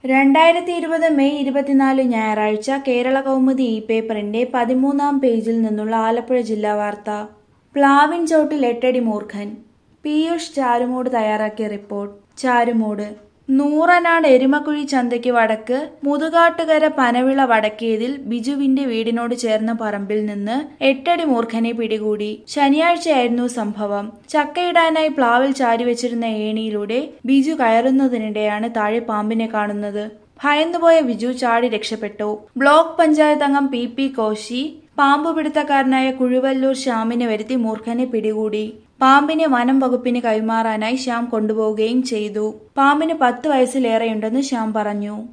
രണ്ടായിരത്തി ഇരുപത് മെയ് ഇരുപത്തിനാല് ഞായറാഴ്ച കേരള കൗമുദി ഇ പേപ്പറിന്റെ പതിമൂന്നാം പേജിൽ നിന്നുള്ള ആലപ്പുഴ ജില്ലാ വാർത്ത പ്ലാവിൻ ചോട്ടിൽ എട്ടടി മൂർഖൻ പീയൂഷ് ചാരുമൂട് തയ്യാറാക്കിയ റിപ്പോർട്ട് ചാരുമൂട് നൂറനാട് എരുമക്കുഴി ചന്തയ്ക്ക് വടക്ക് മുതുകാട്ടുകര പനവിള വടക്കേതിൽ ബിജുവിന്റെ വീടിനോട് ചേർന്ന പറമ്പിൽ നിന്ന് എട്ടടി മൂർഖനെ പിടികൂടി ശനിയാഴ്ചയായിരുന്നു സംഭവം ചക്കയിടാനായി പ്ലാവിൽ ചാരിവെച്ചിരുന്ന ഏണിയിലൂടെ ബിജു കയറുന്നതിനിടെയാണ് താഴെ പാമ്പിനെ കാണുന്നത് ഭയന്നുപോയ ബിജു ചാടി രക്ഷപ്പെട്ടു ബ്ലോക്ക് പഞ്ചായത്ത് അംഗം പി പി കോശി പാമ്പുപിടുത്തക്കാരനായ കുഴുവല്ലൂർ ശ്യാമിനെ വരുത്തി മൂർഖനെ പിടികൂടി പാമ്പിനെ വനം വകുപ്പിന് കൈമാറാനായി ശ്യാം കൊണ്ടുപോവുകയും ചെയ്തു പാമ്പിന് പത്ത് വയസ്സിലേറെയുണ്ടെന്ന് ശ്യാം പറഞ്ഞു